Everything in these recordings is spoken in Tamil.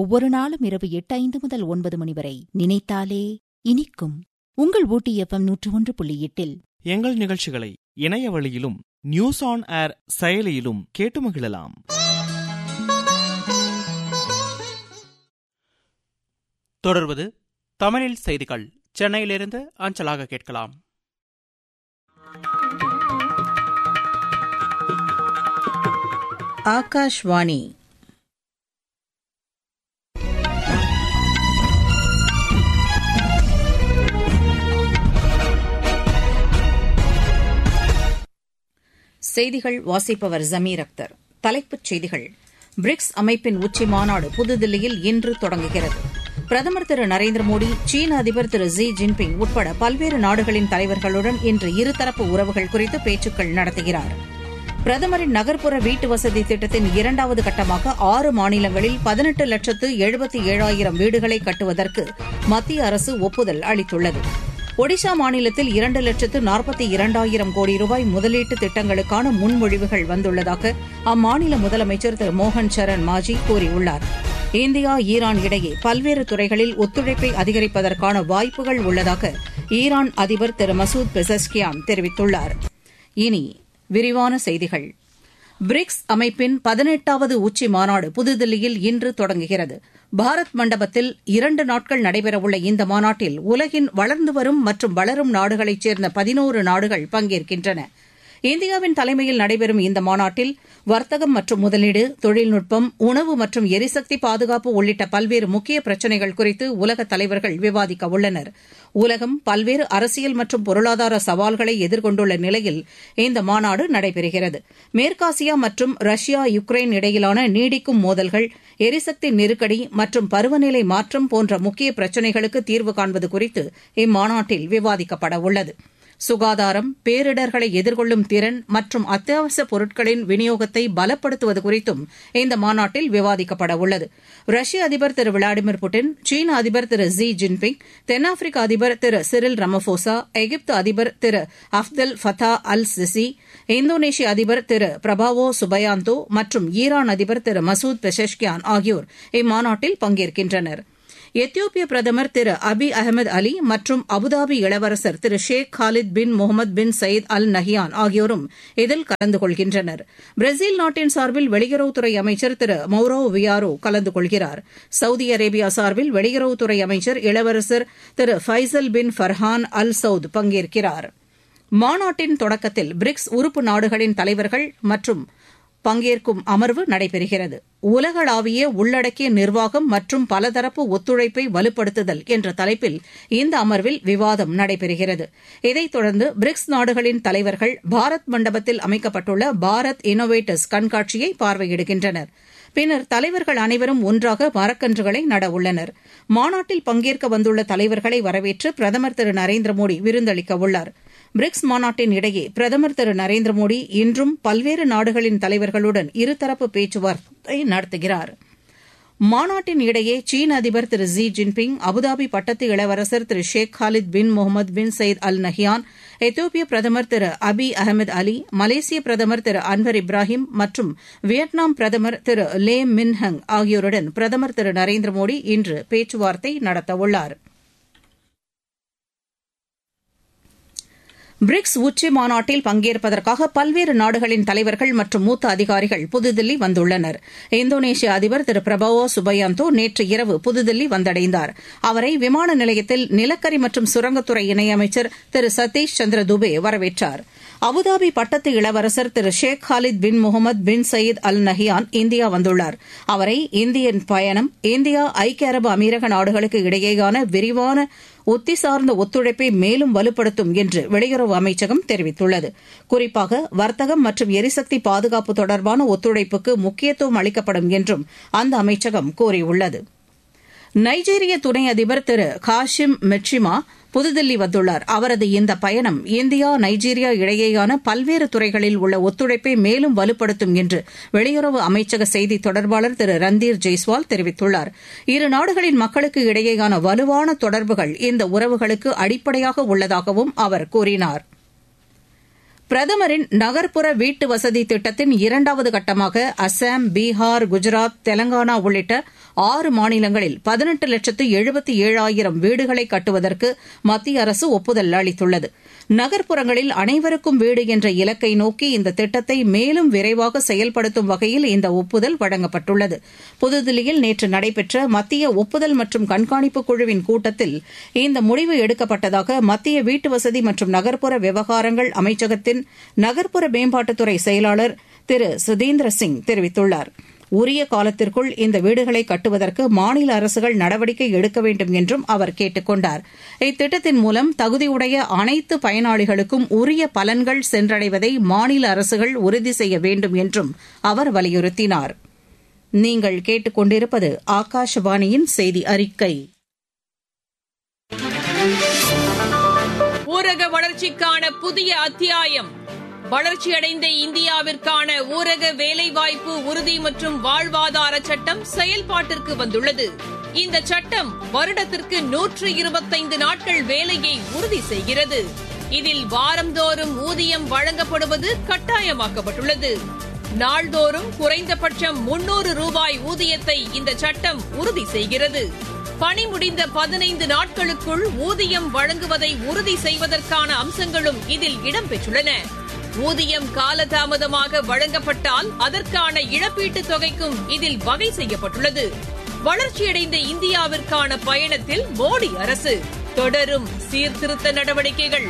ஒவ்வொரு நாளும் இரவு எட்டு ஐந்து முதல் ஒன்பது மணி வரை நினைத்தாலே இனிக்கும் உங்கள் ஊட்டி எஃப்எம் நூற்று ஒன்று புள்ளி எட்டில் எங்கள் நிகழ்ச்சிகளை இணைய வழியிலும் நியூஸ் ஆன் ஏர் செயலியிலும் கேட்டு மகிழலாம் தொடர்வது தமிழில் செய்திகள் சென்னையிலிருந்து அஞ்சலாக கேட்கலாம் ஆகாஷ்வாணி செய்திகள் வாசிப்பவர் ஜமீர் அக்தர் தலைப்புச் செய்திகள் பிரிக்ஸ் அமைப்பின் உச்சி மாநாடு புதுதில்லியில் இன்று தொடங்குகிறது பிரதமர் திரு நரேந்திர மோடி சீன அதிபர் திரு ஜி ஜின்பிங் உட்பட பல்வேறு நாடுகளின் தலைவர்களுடன் இன்று இருதரப்பு உறவுகள் குறித்து பேச்சுக்கள் நடத்துகிறார் பிரதமரின் நகர்ப்புற வீட்டு வசதி திட்டத்தின் இரண்டாவது கட்டமாக ஆறு மாநிலங்களில் பதினெட்டு லட்சத்து எழுபத்தி ஏழாயிரம் வீடுகளை கட்டுவதற்கு மத்திய அரசு ஒப்புதல் அளித்துள்ளது ஒடிஷா மாநிலத்தில் இரண்டு லட்சத்து நாற்பத்தி இரண்டாயிரம் கோடி ரூபாய் முதலீட்டு திட்டங்களுக்கான முன்மொழிவுகள் வந்துள்ளதாக அம்மாநில முதலமைச்சர் திரு மோகன் சரண் மாஜி கூறியுள்ளார் இந்தியா ஈரான் இடையே பல்வேறு துறைகளில் ஒத்துழைப்பை அதிகரிப்பதற்கான வாய்ப்புகள் உள்ளதாக ஈரான் அதிபர் திரு மசூத் பெசஸ்கியான் தெரிவித்துள்ளார் இனி விரிவான செய்திகள் பிரிக்ஸ் அமைப்பின் பதினெட்டாவது உச்சி மாநாடு புதுதில்லியில் இன்று தொடங்குகிறது பாரத் மண்டபத்தில் இரண்டு நாட்கள் நடைபெறவுள்ள இந்த மாநாட்டில் உலகின் வளர்ந்து வரும் மற்றும் வளரும் நாடுகளைச் சேர்ந்த பதினோரு நாடுகள் பங்கேற்கின்றன இந்தியாவின் தலைமையில் நடைபெறும் இந்த மாநாட்டில் வர்த்தகம் மற்றும் முதலீடு தொழில்நுட்பம் உணவு மற்றும் எரிசக்தி பாதுகாப்பு உள்ளிட்ட பல்வேறு முக்கிய பிரச்சினைகள் குறித்து உலக தலைவர்கள் விவாதிக்க உள்ளனர் உலகம் பல்வேறு அரசியல் மற்றும் பொருளாதார சவால்களை எதிர்கொண்டுள்ள நிலையில் இந்த மாநாடு நடைபெறுகிறது மேற்காசியா மற்றும் ரஷ்யா யுக்ரைன் இடையிலான நீடிக்கும் மோதல்கள் எரிசக்தி நெருக்கடி மற்றும் பருவநிலை மாற்றம் போன்ற முக்கிய பிரச்சினைகளுக்கு தீர்வு காண்பது குறித்து இம்மாநாட்டில் விவாதிக்கப்பட உள்ளது சுகாதாரம் பேரிடர்களை எதிர்கொள்ளும் திறன் மற்றும் அத்தியாவசிய பொருட்களின் விநியோகத்தை பலப்படுத்துவது குறித்தும் இந்த மாநாட்டில் விவாதிக்கப்பட உள்ளது ரஷ்ய அதிபர் திரு விளாடிமிர் புட்டின் சீன அதிபர் திரு ஜி ஜின்பிங் தென்னாப்பிரிக்க அதிபர் திரு சிரில் ரமபோசா எகிப்து அதிபர் திரு அப்தல் ஃபதா அல் சிசி இந்தோனேஷிய அதிபர் திரு பிரபாவோ சுபயாந்தோ மற்றும் ஈரான் அதிபர் திரு மசூத் பெஷஷ்கியான் ஆகியோர் இம்மாநாட்டில் பங்கேற்கின்றனர் எத்தியோப்பிய பிரதமர் திரு அபி அகமது அலி மற்றும் அபுதாபி இளவரசர் திரு Sheikh Khalid bin Mohamed bin Zayed Al Nahyan ஆகியோரும் இதில் கலந்து கொள்கின்றனர் பிரேசில் நாட்டின் சார்பில் வெளியுறவுத்துறை அமைச்சர் திரு மௌரோ வியாரோ கலந்து கொள்கிறார் சவுதி அரேபியா சார்பில் வெளியுறவுத்துறை அமைச்சர் இளவரசர் திரு Faisal bin Farhan Al Saud பங்கேற்கிறார் மாநாட்டின் தொடக்கத்தில் பிரிக்ஸ் உறுப்பு நாடுகளின் தலைவர்கள் மற்றும் பங்கேற்கும் அமர்வு நடைபெறுகிறது உலகளாவிய உள்ளடக்கிய நிர்வாகம் மற்றும் பலதரப்பு ஒத்துழைப்பை வலுப்படுத்துதல் என்ற தலைப்பில் இந்த அமர்வில் விவாதம் நடைபெறுகிறது இதைத் தொடர்ந்து பிரிக்ஸ் நாடுகளின் தலைவர்கள் பாரத் மண்டபத்தில் அமைக்கப்பட்டுள்ள பாரத் இன்னோவேட்டர்ஸ் கண்காட்சியை பார்வையிடுகின்றனர் பின்னர் தலைவர்கள் அனைவரும் ஒன்றாக மரக்கன்றுகளை நட உள்ளனர் மாநாட்டில் பங்கேற்க வந்துள்ள தலைவர்களை வரவேற்று பிரதமர் திரு நரேந்திர மோடி விருந்தளிக்க உள்ளார் பிரிக்ஸ் மாநாட்டின் இடையே பிரதமர் திரு நரேந்திர மோடி இன்றும் பல்வேறு நாடுகளின் தலைவர்களுடன் இருதரப்பு பேச்சுவார்த்தை நடத்துகிறார் மாநாட்டின் இடையே சீன அதிபர் திரு ஜி ஜின்பிங் அபுதாபி பட்டத்து இளவரசர் திரு Sheikh Khalid bin Mohamed bin Zayed Al Nahyan எத்தியோப்பிய பிரதமர் திரு அபி அகமது அலி மலேசிய பிரதமர் திரு அன்வர் இப்ராஹிம் மற்றும் வியட்நாம் பிரதமர் திரு லே மின் ஹங் ஆகியோருடன் பிரதமர் திரு நரேந்திர மோடி இன்று பேச்சுவார்த்தை நடத்தவுள்ளாா் பிரிக்ஸ் உச்சி மாநாட்டில் பங்கேற்பதற்காக பல்வேறு நாடுகளின் தலைவர்கள் மற்றும் மூத்த அதிகாரிகள் புதுதில்லி வந்துள்ளனர் இந்தோனேஷிய அதிபர் திரு பிரபாவோ சுபயாந்தோ நேற்று இரவு புதுதில்லி வந்தடைந்தார் அவரை விமான நிலையத்தில் நிலக்கரி மற்றும் சுரங்கத்துறை இணையமைச்சர் திரு சதீஷ் சந்திர துபே வரவேற்றார் அபுதாபி பட்டத்து இளவரசர் திரு Sheikh Khalid bin Mohamed bin Zayed Al Nahyan India வந்துள்ளார் அவரை இந்தியன் பயணம் இந்தியா ஐக்கிய அரபு அமீரக நாடுகளுக்கு இடையேயான விரிவான உத்தி சார்ந்த ஒத்துழைப்பை மேலும் வலுப்படுத்தும் என்று வெளியுறவு அமைச்சகம் தெரிவித்துள்ளது குறிப்பாக வர்த்தகம் மற்றும் எரிசக்தி பாதுகாப்பு தொடர்பான ஒத்துழைப்புக்கு முக்கியத்துவம் அளிக்கப்படும் என்றும் அந்த அமைச்சகம் கூறியுள்ளது நைஜீரிய துணை அதிபர் திரு காஷிம் மெட்ரிமா புதுதில்லி வந்துள்ளார் அவரது இந்த பயணம் இந்தியா நைஜீரியா இடையேயான பல்வேறு துறைகளில் உள்ள ஒத்துழைப்பை மேலும் வலுப்படுத்தும் என்று வெளியுறவு அமைச்சக செய்தி தொடர்பாளர் திரு ரந்தீர் ஜெய்ஸ்வால் தெரிவித்துள்ளார் இரு நாடுகளின் மக்களுக்கு இடையேயான வலுவான தொடர்புகள் இந்த உறவுகளுக்கு அடிப்படையாக உள்ளதாகவும் அவர் கூறினார் பிரதமரின் நகர்ப்புற வீட்டு வசதி திட்டத்தின் இரண்டாவது கட்டமாக அசாம் பீகார் குஜராத் தெலங்கானா உள்ளிட்ட ஆறு மாநிலங்களில் பதினெட்டு லட்சத்து எழுபத்தி ஏழாயிரம் வீடுகளை கட்டுவதற்கு மத்திய அரசு ஒப்புதல் அளித்துள்ளது நகர்ப்புறங்களில் அனைவருக்கும் வீடு என்ற இலக்கை நோக்கி இந்த திட்டத்தை மேலும் விரைவாக செயல்படுத்தும் வகையில் இந்த ஒப்புதல் வழங்கப்பட்டுள்ளது புதுதில்லியில் நேற்று நடைபெற்ற மத்திய ஒப்புதல் மற்றும் கண்காணிப்பு குழுவின் கூட்டத்தில் இந்த முடிவு எடுக்கப்பட்டதாக மத்திய வீட்டுவசதி மற்றும் நகர்ப்புற விவகாரங்கள் அமைச்சகத்தின் நகர்ப்புற மேம்பாட்டுத்துறை செயலாளர் திரு சுதீந்திர சிங் தெரிவித்துள்ளார் உரிய காலத்திற்குள் இந்த வீடுகளை கட்டுவதற்கு மாநில அரசுகள் நடவடிக்கை எடுக்க வேண்டும் என்றும் அவர் கேட்டுக் கொண்டார் இத்திட்டத்தின் மூலம் தகுதியுடைய அனைத்து பயனாளிகளுக்கும் உரிய பலன்கள் சென்றடைவதை மாநில அரசுகள் உறுதி செய்ய வேண்டும் என்றும் அவர் வலியுறுத்தினார் நீங்கள் கேட்டுக்கொண்டிருப்பது ஆகாஷவாணியின் செய்தி அறிக்கை ஊரக வளர்ச்சிக்கான புதிய அத்தியாயம் வளர்ச்சியடைந்த இந்தியாவிற்கான ஊரக வேலைவாய்ப்பு உறுதி மற்றும் வாழ்வாதார சட்டம் செயல்பாட்டிற்கு வந்துள்ளது இந்த சட்டம் வருடத்திற்கு நூற்று இருபத்தைந்து நாட்கள் வேலையை உறுதி செய்கிறது இதில் வாரந்தோறும் ஊதியம் வழங்கப்படுவது கட்டாயமாக்கப்பட்டுள்ளது நாள்தோறும் குறைந்தபட்சம் முன்னூறு ரூபாய் ஊதியத்தை இந்த சட்டம் உறுதி செய்கிறது பணி முடிந்த பதினைந்து நாட்களுக்குள் ஊதியம் வழங்குவதை உறுதி செய்வதற்கான அம்சங்களும் இதில் இடம்பெற்றுள்ளன ஊதியம் காலதாமதமாக வழங்கப்பட்டால் அதற்கான இழப்பீட்டுத் தொகைக்கும் இதில் வகை செய்யப்பட்டுள்ளது வளர்ச்சியடைந்த இந்தியாவிற்கான பயணத்தில் மோடி அரசு தொடரும் சீர்திருத்த நடவடிக்கைகள்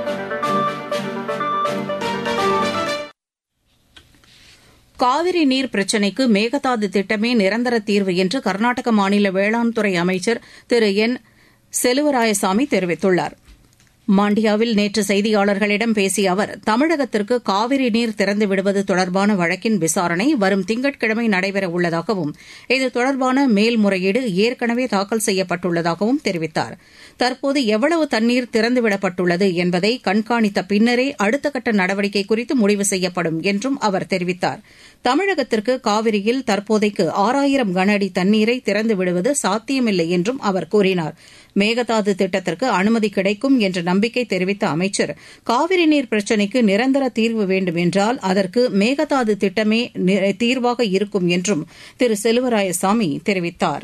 காவிரி நீர் பிரச்சினைக்கு மேகதாது திட்டமே நிரந்தர தீர்வு என்று கர்நாடக மாநில வேளாண் துறை அமைச்சர் திரு என் செலுவராயசாமி தெரிவித்துள்ளார் மாண்டியாவில் நேற்று செய்தியாளர்களிடம் பேசிய அவர் தமிழகத்திற்கு காவிரி நீர் திறந்து விடுவது தொடர்பான வழக்கின் விசாரணை வரும் திங்கட்கிழமை நடைபெற உள்ளதாகவும் இது தொடர்பான மேல்முறையீடு ஏற்கனவே தாக்கல் செய்யப்பட்டுள்ளதாகவும் தெரிவித்தார் தற்போது எவ்வளவு தண்ணீர் திறந்துவிடப்பட்டுள்ளது என்பதை கண்காணித்த பின்னரே அடுத்த கட்ட நடவடிக்கை குறித்து முடிவு செய்யப்படும் என்றும் அவர் தெரிவித்தார் தமிழகத்திற்கு காவிரியில் தற்போதைக்கு ஆறாயிரம் கன அடி தண்ணீரை திறந்து விடுவது சாத்தியமில்லை என்றும் அவர் கூறினார் மேகதாது திட்டத்திற்கு அனுமதி கிடைக்கும் என்ற நம்பிக்கை தெரிவித்த அமைச்சர் காவிரி நீர் பிரச்சினைக்கு நிரந்தர தீர்வு வேண்டும் என்றால் அதற்கு மேகதாது திட்டமே தீர்வாக இருக்கும் என்றும் திரு செல்வராயசாமி தெரிவித்தார்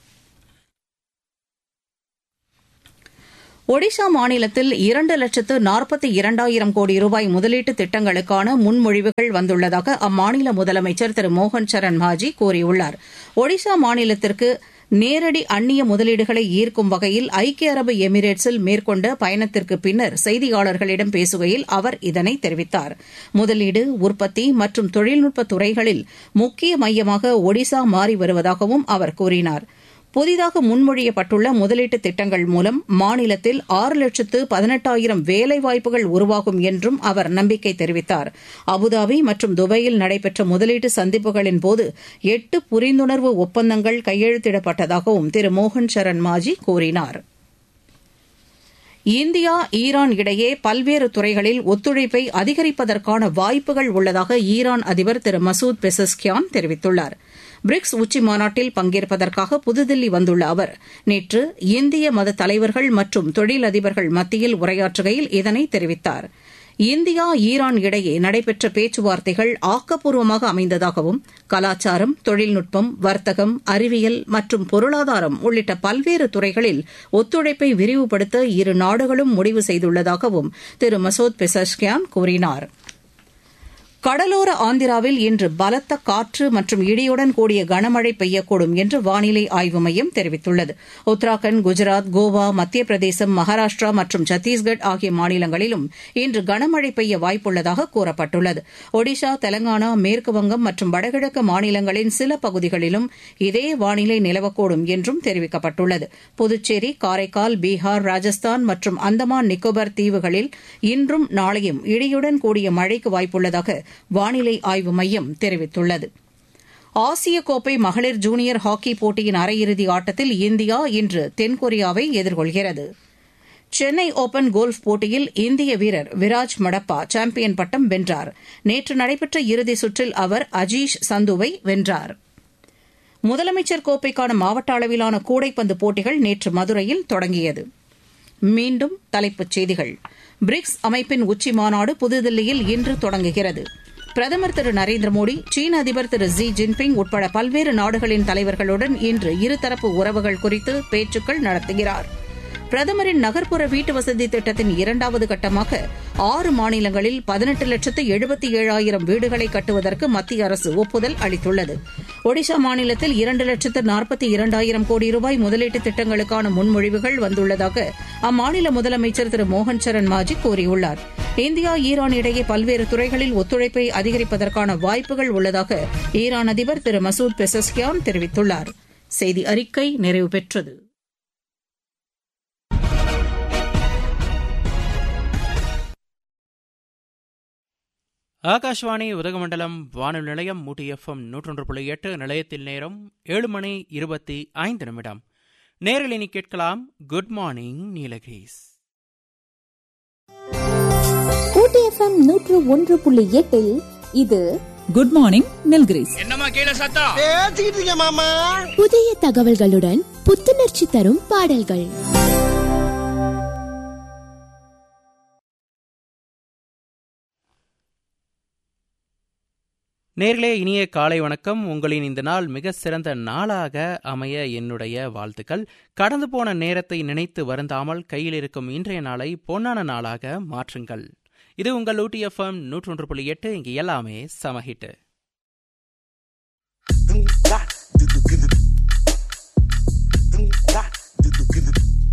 ஒடிஷா மாநிலத்தில் இரண்டு லட்சத்து நாற்பத்தி இரண்டாயிரம் கோடி ரூபாய் முதலீட்டு திட்டங்களுக்கான முன்மொழிவுகள் வந்துள்ளதாக அம்மாநில முதலமைச்சர் திரு மோகன் சரண் மாஜி கூறியுள்ளார் ஒடிஷா மாநிலத்திற்கு நேரடி அந்நிய முதலீடுகளை ஈர்க்கும் வகையில் ஐக்கிய அரபு எமிரேட்ஸில் மேற்கொண்ட பயணத்திற்கு பின்னர் செய்தியாளர்களிடம் பேசுகையில் அவர் இதனை தெரிவித்தார் முதலீடு உற்பத்தி மற்றும் தொழில்நுட்ப துறைகளில் முக்கிய மையமாக ஒடிசா மாறி வருவதாகவும் அவர் கூறினார் புதிதாக முன்மொழியப்பட்டுள்ள முதலீட்டு திட்டங்கள் மூலம் மாநிலத்தில் ஆறு லட்சத்து பதினெட்டாயிரம் வேலைவாய்ப்புகள் உருவாகும் என்றும் அவர் நம்பிக்கை தெரிவித்தார் அபுதாபி மற்றும் துபாயில் நடைபெற்ற முதலீட்டு சந்திப்புகளின் போது எட்டு புரிந்துணர்வு ஒப்பந்தங்கள் கையெழுத்திடப்பட்டதாகவும் திரு மோகன் சரண் மாஜி கூறினார் இந்தியா ஈரான் இடையே பல்வேறு துறைகளில் ஒத்துழைப்பை அதிகரிப்பதற்கான வாய்ப்புகள் உள்ளதாக ஈரான் அதிபர் திரு மசூத் பெசஸ்கியான் தெரிவித்துள்ளார் பிரிக்ஸ் உச்சி மாநாட்டில் பங்கேற்பதற்காக புதுதில்லி வந்துள்ள அவர் நேற்று இந்திய மத தலைவர்கள் மற்றும் தொழிலதிபர்கள் மத்தியில் உரையாற்றுகையில் இதனை தெரிவித்தார் இந்தியா ஈரான் இடையே நடைபெற்ற பேச்சுவார்த்தைகள் ஆக்கப்பூர்வமாக அமைந்ததாகவும் கலாச்சாரம் தொழில்நுட்பம் வர்த்தகம் அறிவியல் மற்றும் பொருளாதாரம் உள்ளிட்ட பல்வேறு துறைகளில் ஒத்துழைப்பை விரிவுபடுத்த இரு நாடுகளும் முடிவு செய்துள்ளதாகவும் திரு மசோத் பெசஷ்கியான் கூறினாா் கடலோர ஆந்திராவில் இன்று பலத்த காற்று மற்றும் இடியுடன் கூடிய கனமழை பெய்யக்கூடும் என்று வானிலை ஆய்வு மையம் தெரிவித்துள்ளது உத்தராகண்ட் குஜராத் கோவா மத்திய பிரதேசம் மகாராஷ்டிரா மற்றும் சத்தீஸ்கட் ஆகிய மாநிலங்களிலும் இன்று கனமழை பெய்ய வாய்ப்புள்ளதாக கூறப்பட்டுள்ளது ஒடிஷா தெலங்கானா மேற்குவங்கம் மற்றும் வடகிழக்கு மாநிலங்களின் சில பகுதிகளிலும் இதே வானிலை நிலவக்கூடும் என்றும் தெரிவிக்கப்பட்டுள்ளது புதுச்சேரி காரைக்கால் பீகார் ராஜஸ்தான் மற்றும் அந்தமான் நிக்கோபார் தீவுகளில் இன்றும் நாளையும் இடியுடன் கூடிய மழைக்கு வாய்ப்புள்ளதாக வானிலை ஆய்வு மையம் தெரிவித்துள்ளது ஆசிய கோப்பை மகளிர் ஜூனியர் ஹாக்கி போட்டியின் அரையிறுதி ஆட்டத்தில் இந்தியா இன்று தென்கொரியாவை எதிர்கொள்கிறது சென்னை ஓபன் கோல்ஃப் போட்டியில் இந்திய வீரர் விராஜ் மடப்பா சாம்பியன் பட்டம் வென்றார் நேற்று நடைபெற்ற இறுதிச் சுற்றில் அவர் அஜீஷ் சந்துவை வென்றார் முதலமைச்சர் கோப்பைக்கான மாவட்ட அளவிலான கூடைப்பந்து போட்டிகள் நேற்று மதுரையில் தொடங்கியது மீண்டும் தலைப்புச் செய்திகள் பிரிக்ஸ் அமைப்பின் உச்சி மாநாடு புதுதில்லியில் இன்று தொடங்குகிறது பிரதமர் திரு நரேந்திர மோடி சீன அதிபர் திரு ஜி ஜின்பிங் உட்பட பல்வேறு நாடுகளின் தலைவர்களுடன் இன்று இருதரப்பு உறவுகள் குறித்து பேச்சுக்கள் நடத்துகிறார் பிரதமரின் நகர்ப்புற வீட்டு வசதி திட்டத்தின் இரண்டாவது கட்டமாக ஆறு மாநிலங்களில் பதினெட்டு லட்சத்து எழுபத்தி ஏழாயிரம் வீடுகளை கட்டுவதற்கு மத்திய அரசு ஒப்புதல் அளித்துள்ளது ஒடிஷா மாநிலத்தில் இரண்டு லட்சத்து நாற்பத்தி இரண்டாயிரம் கோடி ரூபாய் முதலீட்டு திட்டங்களுக்கான முன்மொழிவுகள் வந்துள்ளதாக அம்மாநில முதலமைச்சர் திரு மோகன் சரண் மாஜி கூறியுள்ளார் இந்தியா ஈரான் இடையே பல்வேறு துறைகளில் ஒத்துழைப்பை அதிகரிப்பதற்கான வாய்ப்புகள் உள்ளதாக ஈரான் அதிபர் திரு மசூத் பெசஸ்கியான் தெரிவித்துள்ளார் செய்தி அறிக்கை நிறைவு பெற்றது ஆகாஷ்வாணி உதகமண்டலம் வானொலி நிலையம் மூட்டி எஃப்எம் நூற்றொன்று புள்ளி எட்டு நிலையத்தில் நேரம் ஏழு மணி இருபத்தி ஐந்து நிமிடம் நேரில் இனி கேட்கலாம் good morning Nilgiris Ooty FM நூற்று ஒன்று புள்ளி எட்டில் இது குட் மார்னிங் நில்கிரிஸ் பேசிக்கிட்டு இருக்கேன் மாமா புதிய தகவல்களுடன் புத்துணர்ச்சி தரும் பாடல்கள் நேர்களே இனிய காலை வணக்கம் உங்களின் இந்த நாள் மிக சிறந்த நாளாக அமைய என்னுடைய வாழ்த்துக்கள் கடந்து போன நேரத்தை நினைத்து வருந்தாமல் கையில் இருக்கும் இன்றைய நாளை பொன்னான நாளாக மாற்றுங்கள் இது உங்கள் ஊட்டி எஃப்எம் நூற்றொன்று புள்ளி எட்டு இங்கு எல்லாமே சமஹிட்டு Dum da, do do do do. Dum da,